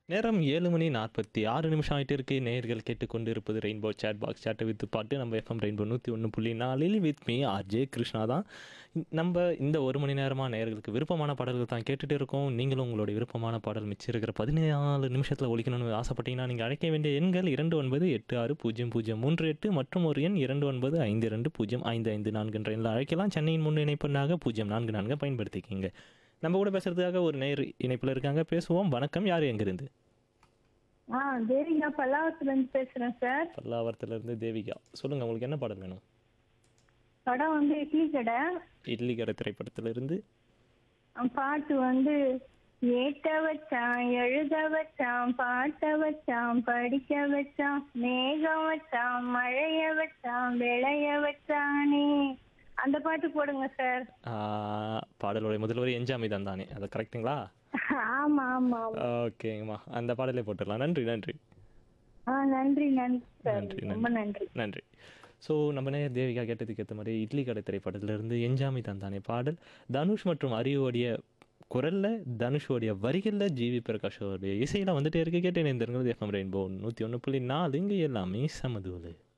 நேரம் ஏழு மணி நாற்பத்தி ஆறு நிமிஷம் ஆயிட்டு இருக்கு நேயர்கள் கேட்டுக்கொண்டு இருப்பது ரெயின்போ சேட் பாக்ஸ் சேட்டை வித்து பாட்டு நம்ம எஃப்எம் ரெயின்போ நூற்றி ஒன்று புள்ளி நாலில் வித் மீ ஆர்ஜே கிருஷ்ணா தான் இ- நம்ம இந்த ஒரு மணி நேரமாக நேயர்களுக்கு விருப்பமான பாடல்கள் தான் கேட்டுட்டு இருக்கோம் நீங்களும் உங்களுடைய விருப்பமான பாடல் மிச்சம் இருக்கிற பதினேழு நிமிஷத்தில் ஒழிக்கணும்னு ஆசைப்பட்டீங்கன்னா நீங்கள் அழைக்க வேண்டிய எண்கள் இரண்டு ஒன்பது எட்டு ஆறு பூஜ்ஜியம் பூஜ்ஜியம் மூன்று எட்டு மற்றும் ஒரு எண் இரண்டு ஒன்பது ஐந்து இரண்டு பூஜ்ஜியம் ஐந்து ஐந்து நான்கு என்ற எண்ணில் அழைக்கலாம் சென்னையின் முன் இணைப்பெண்ணாக பூஜ்ஜியம் நான்கு நான்கு பயன்படுத்திக்கிங்க நம்ம கூட பேசுறதுக்காக ஒரு நேர் இணைப்பில் இருக்காங்க பேசுவோம் வணக்கம் யார் எங்கிருந்து ஆ தேவிகா பல்லாவத்துல இருந்து பேசுறேன் சார் பல்லாவரத்துலேருந்து தேவிகா சொல்லுங்கள் உங்களுக்கு என்ன பாடல் வேணும் படம் வந்து இட்லி கடை இட்லி கடை திரைப்படத்திலிருந்து அஹ் பாட்டு வந்து ஏட்ட வச்சான் எழுத வச்சான் பாட்ட வச்சான் படிக்க வச்சான் மேகம் வச்சான் மழைய வச்சான் விளைய வச்சானே அந்த பாட்டு போடுங்க சார் ஆஹ், பாடலுடைய முதல் வரி எஞ்சாமி தான் தானே அது கரெக்ட்டுங்களா ஆமா ஆமா ஆமா. ஓகேங்கம்மா அந்த பாடலே போட்டுடலாம் நன்றி நன்றி ஆ நன்றி நன்றி சார் நன்றி, ரொம்ப நன்றி நன்றி ஸோ நம்ம நேர் தேவிகா கேட்டதுக்கு ஏற்ற மாதிரி இட்லி கடை திரைப்படத்திலிருந்து எஞ்சாமி தான் தானே பாடல் தனுஷ் மற்றும் அரியோடைய குரலில் தனுஷோடைய வரிகளில் ஜிவி பிரகாஷோடைய இசையில் வந்துட்டே இருக்கு கேட்டு இணைந்திருக்கிறது எஃப்எம் ரெயின்போ நூற்றி ஒன்று புள்ளி நாலு இங்கே எல்லாமே சமதூலு